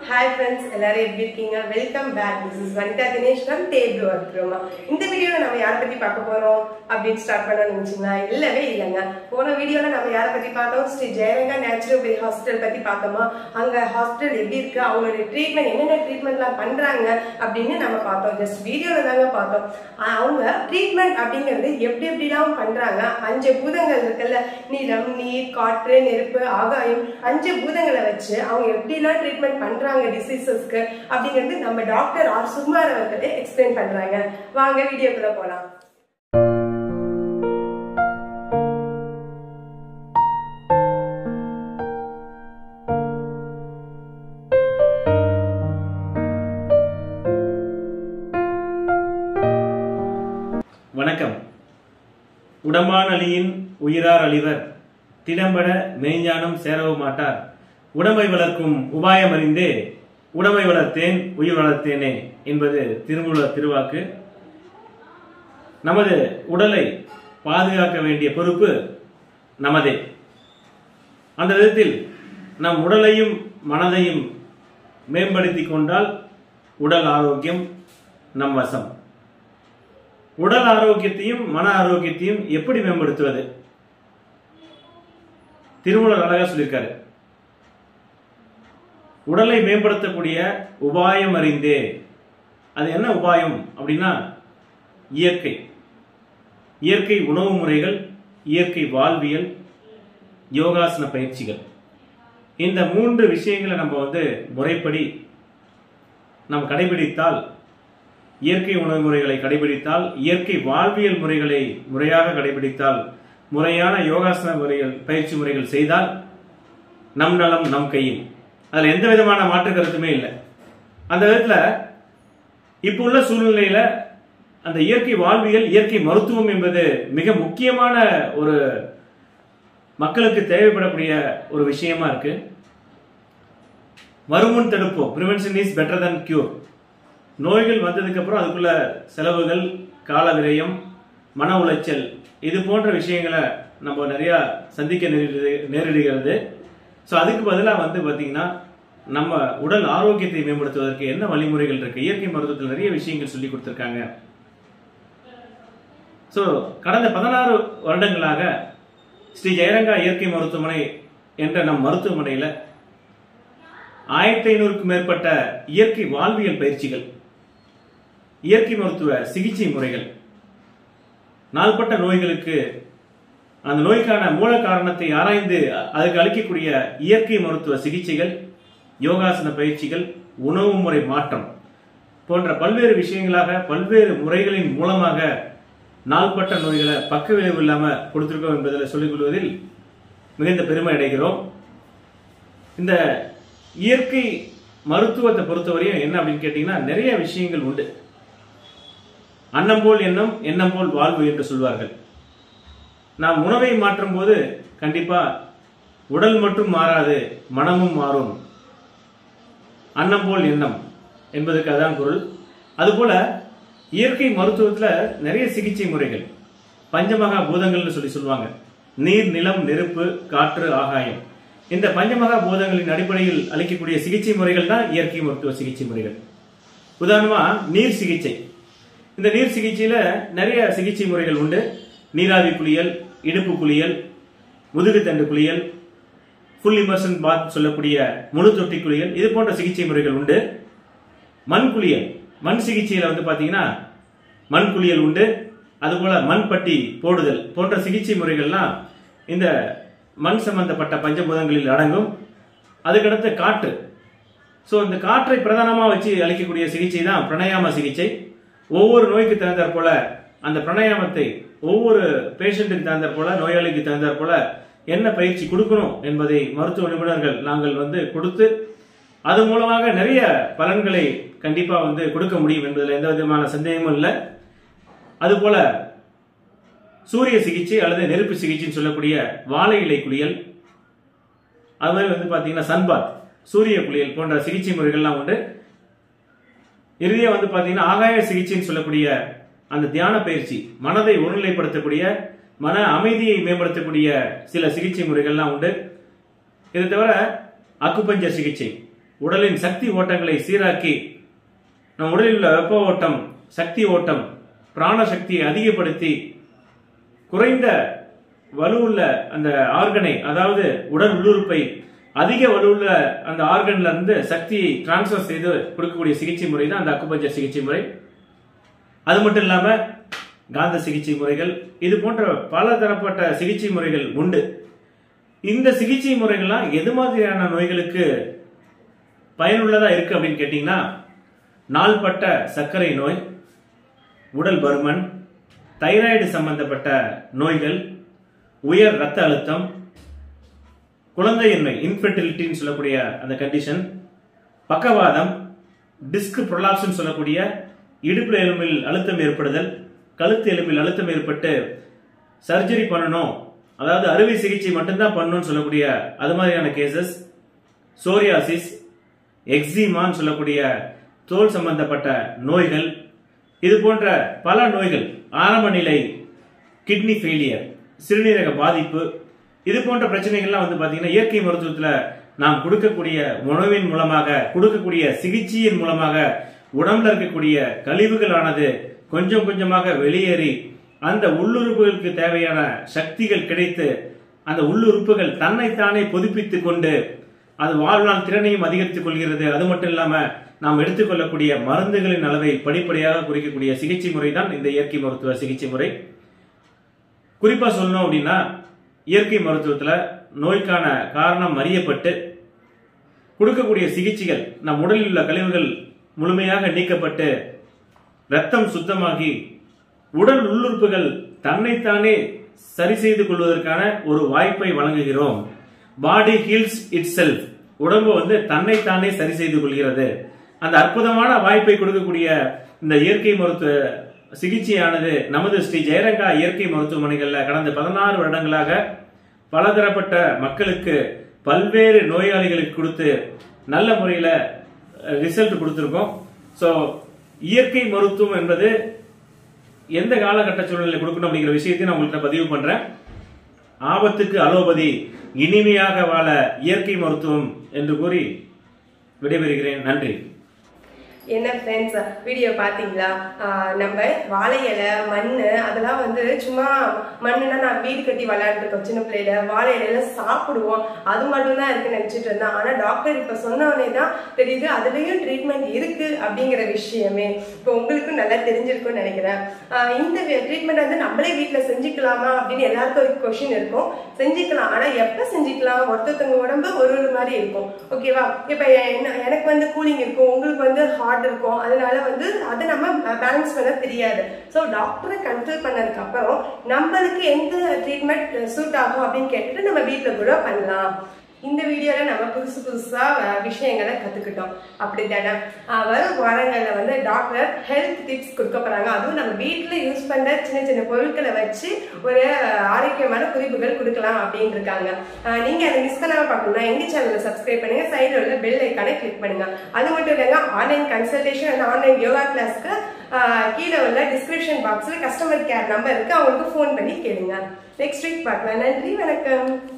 hi friends எல்லாரும் எப்படி இருக்கீங்க welcome back this is Vanitha Dinesh from table ஒர்க்ரோமா இந்த வீடியோவில் நம்ம யாரை பற்றி பார்க்க போகிறோம் அப்படின்னு ஸ்டார்ட் பண்ண நினச்சிங்களா இல்லவே இல்லைங்க போன வீடியோவில் நம்ம யாரை பற்றி பார்த்தோம் ஸ்ரீ ஜெயரங்கா நேச்சுரோபதி ஹாஸ்பிட்டல் பற்றி பார்த்தோமா அங்கே ஹாஸ்பிட்டல் எப்படி இருக்கு அவங்களுடைய ட்ரீட்மெண்ட் என்னென்ன ட்ரீட்மெண்ட்லாம் பண்ணுறாங்க அப்படின்னு நம்ம பார்த்தோம் ஜஸ்ட் வீடியோவில் தாங்க பார்த்தோம் ஆஹ் அவங்க ட்ரீட்மெண்ட் அப்படிங்கிறது எப்படி எப்படிலாம் பண்ணுறாங்க அஞ்சு பூதங்கள் இருக்குல்ல நிலம் நீர் காற்று நெருப்பு ஆகாயம் அஞ்சு பூதங்களை வச்சு அவங்க எப்படிலாம் ட்ரீட்மெண்ட் பண்றாங்க டிசீசஸ்க்கு அப்படிங்கிறது நம்ம டாக்டர் ஆர் சுகுமார் அவர்களே எக்ஸ்பிளைன் பண்றாங்க வாங்க வீடியோக்குள்ள போலாம் வணக்கம் உடம்பான் அழியின் உயிரார் அழிவர் திடம்பட மெய்ஞானம் சேரவும் மாட்டார் உடம்பை வளர்க்கும் உபாயம் அறிந்தே உடம்பை வளர்த்தேன் உயிர் வளர்த்தேனே என்பது திருமூலர் திருவாக்கு நமது உடலை பாதுகாக்க வேண்டிய பொறுப்பு நமதே அந்த விதத்தில் நம் உடலையும் மனதையும் மேம்படுத்தி கொண்டால் உடல் ஆரோக்கியம் நம் வசம் உடல் ஆரோக்கியத்தையும் மன ஆரோக்கியத்தையும் எப்படி மேம்படுத்துவது திருமூலர் அழகா சொல்லியிருக்காரு உடலை மேம்படுத்தக்கூடிய உபாயம் அறிந்தே அது என்ன உபாயம் அப்படின்னா இயற்கை இயற்கை உணவு முறைகள் இயற்கை வாழ்வியல் யோகாசன பயிற்சிகள் இந்த மூன்று விஷயங்களை நம்ம வந்து முறைப்படி நாம் கடைபிடித்தால் இயற்கை உணவு முறைகளை கடைபிடித்தால் இயற்கை வாழ்வியல் முறைகளை முறையாக கடைபிடித்தால் முறையான யோகாசன முறைகள் பயிற்சி முறைகள் செய்தால் நம் நலம் நம் கையில் அதில் எந்த விதமான மாற்று கருத்துமே இல்லை அந்த விதத்தில் இப்போ உள்ள சூழ்நிலையில அந்த இயற்கை வாழ்வியல் இயற்கை மருத்துவம் என்பது மிக முக்கியமான ஒரு மக்களுக்கு தேவைப்படக்கூடிய ஒரு விஷயமா இருக்கு வருமுன் தடுப்போம் prevention is better than cure நோய்கள் வந்ததுக்கு அப்புறம் அதுக்குள்ள செலவுகள் கால விரயம் மன உளைச்சல் இது போன்ற விஷயங்களை நம்ம நிறைய சந்திக்க நேரிடு- நேரிடுகிறது ஸோ அதுக்கு பதிலாக வந்து பார்த்தீங்கன்னா நம்ம உடல் ஆரோக்கியத்தை மேம்படுத்துவதற்கு என்ன வழிமுறைகள் இருக்கு இயற்கை மருத்துவத்தில் நிறைய விஷயங்கள் சொல்லி கொடுத்துருக்காங்க ஸோ கடந்த பதினாறு வருடங்களாக ஸ்ரீ ஜெயரங்கா இயற்கை மருத்துவமனை என்ற நம் மருத்துவமனையில் ஆயிரத்தி ஐநூறுக்கும் மேற்பட்ட இயற்கை வாழ்வியல் பயிற்சிகள் இயற்கை மருத்துவ சிகிச்சை முறைகள் நாள்பட்ட நோய்களுக்கு அந்த நோய்க்கான மூல காரணத்தை ஆராய்ந்து அதுக்கு அளிக்கக்கூடிய இயற்கை மருத்துவ சிகிச்சைகள் யோகாசன பயிற்சிகள் உணவு முறை மாற்றம் போன்ற பல்வேறு விஷயங்களாக பல்வேறு முறைகளின் மூலமாக நாள்பட்ட நோய்களை பக்க விளைவு இல்லாம கொடுத்திருக்கோம் என்பதில் சொல்லிக் கொள்வதில் மிகுந்த பெருமை அடைகிறோம் இந்த இயற்கை மருத்துவத்தை பொறுத்தவரையும் என்ன அப்படின்னு கேட்டீங்கன்னா நிறைய விஷயங்கள் உண்டு அன்னம் போல் எண்ணம் எண்ணம் போல் வாழ்வு என்று சொல்வார்கள் நாம் உணவை மாற்றும் போது கண்டிப்பா உடல் மட்டும் மாறாது மனமும் மாறும் அன்னம் போல் எண்ணம் என்பதற்கு அதான் பொருள் அதுபோல இயற்கை மருத்துவத்துல நிறைய சிகிச்சை முறைகள் பஞ்சமகா பூதங்கள்னு சொல்லி சொல்லுவாங்க நீர் நிலம் நெருப்பு காற்று ஆகாயம் இந்த பஞ்சமகா பூதங்களின் அடிப்படையில் அளிக்கக்கூடிய சிகிச்சை முறைகள் தான் இயற்கை மருத்துவ சிகிச்சை முறைகள் உதாரணமா நீர் சிகிச்சை இந்த நீர் சிகிச்சையில நிறைய சிகிச்சை முறைகள் உண்டு நீராவி குளியல் இடுப்பு குளியல் முதுகு தண்டு குளியல் ஃபுல் இமர்ஷன் பாத் சொல்லக்கூடிய முழு தொட்டி குளியல் இது போன்ற சிகிச்சை முறைகள் உண்டு மண் குளியல் மண் சிகிச்சையில வந்து பாத்தீங்கன்னா மண் குளியல் உண்டு அதுபோல மண் பட்டி போடுதல் போன்ற சிகிச்சை முறைகள்லாம் இந்த மண் சம்பந்தப்பட்ட பஞ்சபூதங்களில் அடங்கும் அதுக்கடுத்து காற்று ஸோ இந்த காற்றை பிரதானமாக வச்சு அளிக்கக்கூடிய சிகிச்சை தான் பிரணயாம சிகிச்சை ஒவ்வொரு நோய்க்கு தகுந்தாற் போல அந்த பிரணயாமத்தை ஒவ்வொரு பேஷண்ட்டுக்கு தகுந்தாற் போல நோயாளிக்கு தகுந்தாற் போல என்ன பயிற்சி கொடுக்கணும் என்பதை மருத்துவ நிபுணர்கள் நாங்கள் வந்து கொடுத்து அது மூலமாக நிறைய பலன்களை கண்டிப்பா வந்து கொடுக்க முடியும் என்பதில் எந்த விதமான சந்தேகமும் இல்லை அதுபோல சூரிய சிகிச்சை அல்லது நெருப்பு சிகிச்சைன்னு சொல்லக்கூடிய வாழை இலை குளியல் அது மாதிரி வந்து பாத்தீங்கன்னா சன்பாத் சூரிய குளியல் போன்ற சிகிச்சை முறைகள்லாம் உண்டு இறுதியா வந்து பாத்தீங்கன்னா ஆகாய சிகிச்சைன்னு சொல்லக்கூடிய அந்த தியான பயிற்சி மனதை ஒருநிலைப்படுத்தக்கூடிய மன அமைதியை மேம்படுத்தக்கூடிய சில சிகிச்சை முறைகள்லாம் உண்டு இதை தவிர அக்குபஞ்சர் சிகிச்சை உடலின் சக்தி ஓட்டங்களை சீராக்கி நம் உடலில் உள்ள வெப்ப ஓட்டம் சக்தி ஓட்டம் பிராண சக்தியை அதிகப்படுத்தி குறைந்த வலுவுள்ள அந்த ஆர்கனை அதாவது உடல் உள்ளுறுப்பை அதிக வலுவுள்ள அந்த ஆர்கன்ல இருந்து சக்தியை டிரான்ஸ்ஃபர் செய்து கொடுக்கக்கூடிய சிகிச்சை முறை தான் அந்த அக்குபஞ்சர் சிகிச்சை முறை அது மட்டும் இல்லாம காந்த சிகிச்சை முறைகள் இது போன்ற பல தரப்பட்ட சிகிச்சை முறைகள் உண்டு இந்த சிகிச்சை முறைகள்லாம் எது மாதிரியான நோய்களுக்கு பயனுள்ளதா இருக்கு அப்படின்னு கேட்டீங்கன்னா நாள்பட்ட சர்க்கரை நோய் உடல் பருமன் தைராய்டு சம்பந்தப்பட்ட நோய்கள் உயர் ரத்த அழுத்தம் குழந்தையின்மை இன்ஃபெர்டிலிட்டின்னு சொல்லக்கூடிய அந்த கண்டிஷன் பக்கவாதம் டிஸ்க் ப்ரொலாப்ஸ்னு சொல்லக்கூடிய இடுப்பு எலும்பில் அழுத்தம் ஏற்படுதல் கழுத்து எலும்பில் அழுத்தம் ஏற்பட்டு சர்ஜரி பண்ணணும் அதாவது அறுவை சிகிச்சை மட்டும்தான் பண்ணணும்னு சொல்லக்கூடிய அது மாதிரியான கேசஸ் சோரியாசிஸ் எக்ஸிமான்னு சொல்லக்கூடிய தோல் சம்பந்தப்பட்ட நோய்கள் இது போன்ற பல நோய்கள் ஆரம்ப நிலை கிட்னி ஃபெயிலியர் சிறுநீரக பாதிப்பு இது போன்ற பிரச்சனைகள்லாம் வந்து பாத்தீங்கன்னா இயற்கை மருத்துவத்துல நாம் கொடுக்கக்கூடிய உணவின் மூலமாக கொடுக்கக்கூடிய சிகிச்சையின் மூலமாக உடம்புல இருக்கக்கூடிய கழிவுகளானது கொஞ்சம் கொஞ்சமாக வெளியேறி அந்த உள்ளுறுப்புகளுக்கு தேவையான சக்திகள் கிடைத்து அந்த உள்ளுறுப்புகள் தன்னைத்தானே புதுப்பித்துக் கொண்டு அது வாழ்நாள் திறனையும் அதிகரித்துக் கொள்கிறது அது மட்டும் இல்லாம நாம் எடுத்துக்கொள்ளக்கூடிய மருந்துகளின் அளவை படிப்படியாக குறைக்கக்கூடிய சிகிச்சை முறை தான் இந்த இயற்கை மருத்துவ சிகிச்சை முறை குறிப்பா சொல்லணும் அப்படின்னா இயற்கை மருத்துவத்துல நோய்க்கான காரணம் அறியப்பட்டு கொடுக்கக்கூடிய சிகிச்சைகள் நம் உடலில் உள்ள கழிவுகள் முழுமையாக நீக்கப்பட்டு ரத்தம் சுத்தமாகி உடல் உள்ளுறுப்புகள் தன்னைத்தானே சரி செய்து கொள்வதற்கான ஒரு வாய்ப்பை வழங்குகிறோம் பாடி ஹீல்ஸ் இட் செல்ஃப் உடம்பு வந்து தன்னைத்தானே சரி செய்து கொள்கிறது அந்த அற்புதமான வாய்ப்பை கொடுக்கக்கூடிய இந்த இயற்கை மருத்துவ சிகிச்சையானது நமது ஸ்ரீ ஜெயரங்கா இயற்கை மருத்துவமனைகள்ல கடந்த பதினாறு வருடங்களாக பலதரப்பட்ட மக்களுக்கு பல்வேறு நோயாளிகளுக்கு கொடுத்து நல்ல முறையில் ரிசல்ட் கொடுத்துருக்கோம் ஸோ இயற்கை மருத்துவம் என்பது எந்த காலகட்ட சூழ்நிலை கொடுக்கணும் அப்படிங்கிற விஷயத்தை நான் உங்கள்கிட்ட பதிவு பண்றேன் ஆபத்துக்கு அலோபதி இனிமையாக வாழ இயற்கை மருத்துவம் என்று கூறி விடைபெறுகிறேன் நன்றி என்ன ஃப்ரெண்ட்ஸ் வீடியோ பார்த்தீங்களா ஆஹ் நம்ம வாழை இலை மண் அதெல்லாம் வந்து சும்மா மண்ணுனா நான் வீடு கட்டி விளையாண்டுருக்கோம் சின்ன பிள்ளையில வாழை இலையில சாப்பிடுவோம் அது மட்டும் தான் இருக்குன்னு நினைச்சிட்டு இருந்தேன் ஆனா டாக்டர் இப்ப சொன்னவனே தான் தெரியுது அதுலயும் ட்ரீட்மெண்ட் இருக்கு அப்படிங்கிற விஷயமே இப்போ உங்களுக்கும் நல்லா தெரிஞ்சிருக்கும்னு நினைக்கிறேன் ஆஹ் இந்த ட்ரீட்மெண்ட் வந்து நம்மளே வீட்டுல செஞ்சுக்கலாமா அப்படின்னு எல்லாருக்கும் ஒரு கொஷின் இருக்கும் செஞ்சுக்கலாம் ஆனா எப்ப செஞ்சுக்கலாம் ஒருத்தவங்க உடம்பு ஒரு ஒரு மாதிரி இருக்கும் ஓகேவா இப்ப என்ன எனக்கு வந்து கூலிங் இருக்கும் உங்களுக்கு வந்து ஹார்ட் இருக்கும் அதனால வந்து அதை நம்ம பேலன்ஸ் பண்ண தெரியாது ஸோ டாக்டரை கன்சல்ட் பண்ணதுக்கு அப்புறம் நம்மளுக்கு எந்த ட்ரீட்மெண்ட் சூட் ஆகும் அப்படின்னு கேட்டுட்டு நம்ம வீட்டில் கூட பண்ணலாம் இந்த வீடியோல நம்ம புதுசு புதுசா அஹ், விஷயங்களை கத்துக்கிட்டோம் அப்படித்தானே அஹ், வரும் வாரங்கள்ல வந்து டாக்டர் ஹெல்த் டிப்ஸ் கொடுக்க போறாங்க அதுவும் நம்ம வீட்டுல யூஸ் பண்ற சின்ன சின்ன பொருட்களை வச்சு ஒரு அஹ், ஆரோக்கியமான குறிப்புகள் கொடுக்கலாம் அப்படின்னு இருக்காங்க அஹ், நீங்க அதை மிஸ் பண்ணாம பார்க்கணும்னா எங்க சேனலை சப்ஸ்கிரைப் பண்ணுங்க சைடில் உள்ள பெல் ஐக்கானை கிளிக் பண்ணுங்க அது மட்டும் இல்லைங்க online consultation and online yoga கிளாஸ்க்கு கீழே உள்ள டிஸ்கிரிப்ஷன் பாக்ஸ்ல கஸ்டமர் கேர் நம்பர் இருக்கு அவங்களுக்கு ஃபோன் பண்ணி கேளுங்க நெக்ஸ்ட் வீக் பார்க்கலாம் நன்றி வணக்கம்